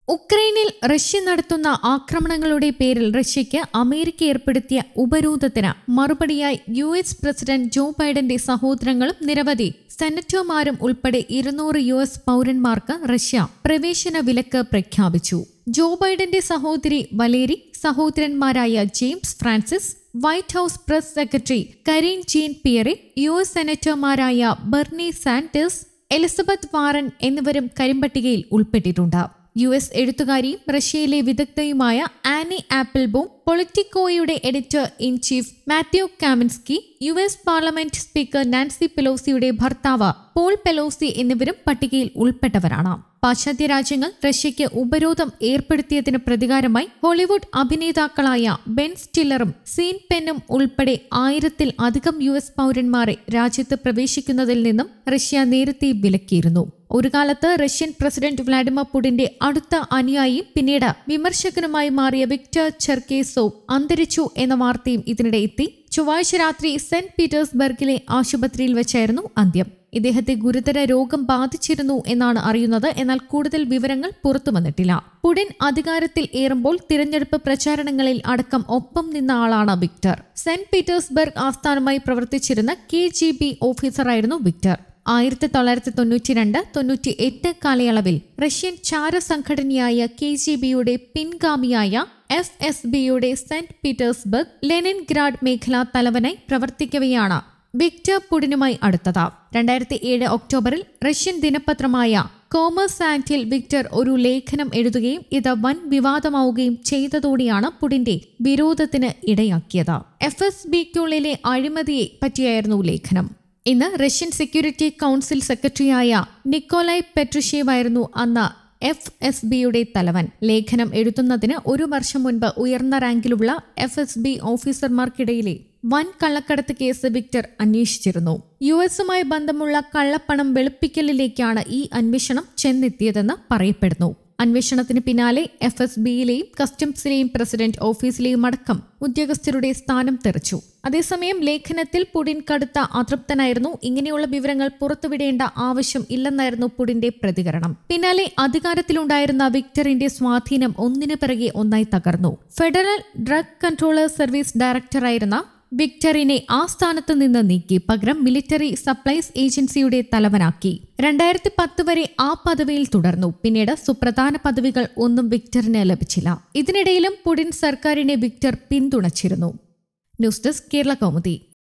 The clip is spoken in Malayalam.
ഉക്രൈനിൽ റഷ്യ നടത്തുന്ന ആക്രമണങ്ങളുടെ പേരിൽ റഷ്യയ്ക്ക് അമേരിക്ക ഏർപ്പെടുത്തിയ ഉപരോധത്തിന് മറുപടിയായി യു എസ് പ്രസിഡന്റ് ജോ ബൈഡന്റെ സഹോദരങ്ങളും നിരവധി സെനറ്റർമാരും ഉൾപ്പെടെ ഇരുന്നൂറ് യു എസ് പൗരന്മാർക്ക് റഷ്യ പ്രവേശന വിലക്ക് പ്രഖ്യാപിച്ചു ജോ ബൈഡന്റെ സഹോദരി വലേരി സഹോദരന്മാരായ James Francis White House press secretary Karine Jean Pierre U S സെനറ്റർമാരായ ബെർണി സാൻഡേഴ്സ് എലിസബത്ത് വാറൻ എന്നിവരും കരിമ്പട്ടികയിൽ ഉൾപ്പെട്ടിട്ടുണ്ട് യു എസ് എഴുത്തുകാരിയും റഷ്യയിലെ വിദഗ്ധയുമായ ആനി ആപ്പിൾബോം പൊളിറ്റിക്കോയുടെ editor in chief Matthew Kaminsky U S parliament speaker Nancy പെലോസിയുടെ ഭർത്താവ് പോൾ പെലോസി എന്നിവരും പട്ടികയിൽ ഉൾപ്പെട്ടവരാണ് പാശ്ചാത്യ രാജ്യങ്ങൾ റഷ്യയ്ക്ക് ഉപരോധം ഏർപ്പെടുത്തിയതിന് പ്രതികാരമായി ഹോളിവുഡ് അഭിനേതാക്കളായ ബെൻ സ്റ്റില്ലറും സീൻ പെന്നും ഉൾപ്പെടെ ആയിരത്തിൽ അധികം യു എസ് പൗരന്മാരെ രാജ്യത്ത് പ്രവേശിക്കുന്നതിൽ നിന്നും റഷ്യ നേരത്തെ വിലക്കിയിരുന്നു ഒരു കാലത്ത് റഷ്യൻ പ്രസിഡന്റ് വ്ളാഡിമിർ പുടിന്റെ അടുത്ത അനുയായിയും പിന്നീട് വിമർശകനുമായി മാറിയ വിക്ടർ ചെർക്കേസോവ് അന്തരിച്ചു എന്ന വാർത്തയും ഇതിനിടെ എത്തി ചൊവ്വാഴ്ച രാത്രി സെന്റ് പീറ്റേഴ്സ്ബർഗിലെ ആശുപത്രിയിൽ വെച്ചായിരുന്നു അന്ത്യം ഇദ്ദേഹത്തെ ഗുരുതര രോഗം ബാധിച്ചിരുന്നു എന്നാണ് അറിയുന്നത് എന്നാൽ കൂടുതൽ വിവരങ്ങൾ പുറത്തു വന്നിട്ടില്ല പുടിൻ അധികാരത്തിൽ ഏറുമ്പോൾ തിരഞ്ഞെടുപ്പ് പ്രചാരണങ്ങളിൽ അടക്കം ഒപ്പം നിന്ന ആളാണ് വിക്ടർ സെന്റ് പീറ്റേഴ്സ്ബർഗ് ആസ്ഥാനമായി പ്രവർത്തിച്ചിരുന്ന കെ ജി ബി ഓഫീസറായിരുന്നു വിക്ടർ ആയിരത്തി തൊള്ളായിരത്തി തൊണ്ണൂറ്റി രണ്ട് തൊണ്ണൂറ്റി എട്ട് കാലയളവിൽ റഷ്യൻ ചാര സംഘടനയായ കെ ജി ബിയുടെ പിൻഗാമിയായ എഫ് എസ് ബിയുടെ സെന്റ് പീറ്റേഴ്സ്ബർഗ് ലെനിൻഗ്രാഡ് മേഖലാ തലവനായി പ്രവർത്തിക്കവെയാണ് വിക്ടർ പുടിനുമായി അടുത്തത് രണ്ടായിരത്തി ഏഴ് ഒക്ടോബറിൽ റഷ്യൻ ദിനപത്രമായ കോമേഴ്സ് ആൻഡിൽ വിക്ടർ ഒരു ലേഖനം എഴുതുകയും ഇത് വൻ വിവാദമാവുകയും ചെയ്തതോടെയാണ് പുടിന്റെ വിരോധത്തിന് ഇടയാക്കിയത് എഫ് എസ് ബിക്കുള്ളിലെ അഴിമതിയെ പറ്റിയായിരുന്നു ലേഖനം ഇന്ന് റഷ്യൻ സെക്യൂരിറ്റി കൗൺസിൽ സെക്രട്ടറിയായ നിക്കോലായ് പെട്രുഷേവായിരുന്നു അന്ന് എഫ് എസ് ബിയുടെ തലവൻ ലേഖനം എഴുതുന്നതിന് ഒരു വർഷം മുൻപ് ഉയർന്ന റാങ്കിലുള്ള എഫ് എസ് ബി ഓഫീസർമാർക്കിടയിലെ വൻ കള്ളക്കടത്ത് കേസ് വിക്ടർ അന്വേഷിച്ചിരുന്നു യു എസുമായി ബന്ധമുള്ള കള്ളപ്പണം വെളുപ്പിക്കലിലേക്കാണ് ഈ അന്വേഷണം ചെന്നെത്തിയതെന്ന് പറയപ്പെടുന്നു അന്വേഷണത്തിന് പിന്നാലെ എഫ് എസ് ബിയിലെയും കസ്റ്റംസിലെയും പ്രസിഡന്റ് ഓഫീസിലെയും അടക്കം ഉദ്യോഗസ്ഥരുടെ സ്ഥാനം തെറിച്ചു അതേസമയം ലേഖനത്തിൽ പുടിൻ കടുത്ത അതൃപ്തനായിരുന്നു ഇങ്ങനെയുള്ള വിവരങ്ങൾ പുറത്തുവിടേണ്ട ആവശ്യം ഇല്ലെന്നായിരുന്നു പുടിന്റെ പ്രതികരണം പിന്നാലെ അധികാരത്തിലുണ്ടായിരുന്ന വിക്ടറിന്റെ സ്വാധീനം ഒന്നിനു പിറകെ ഒന്നായി തകർന്നു ഫെഡറൽ ഡ്രഗ് കൺട്രോളർ സർവീസ് ഡയറക്ടറായിരുന്ന വിക്ടറിനെ ആ സ്ഥാനത്ത് നിന്ന് നീക്കി പകരം മിലിറ്ററി സപ്ലൈസ് ഏജൻസിയുടെ തലവനാക്കി രണ്ടായിരത്തി പത്ത് വരെ ആ പദവിയിൽ തുടർന്നു പിന്നീട് സുപ്രധാന പദവികൾ ഒന്നും വിക്ടറിന് ലഭിച്ചില്ല ഇതിനിടയിലും പുടിൻ സർക്കാരിനെ വിക്ടർ പിന്തുണച്ചിരുന്നു ന്യൂസ് ഡെസ്ക് കേരള കൗമുദി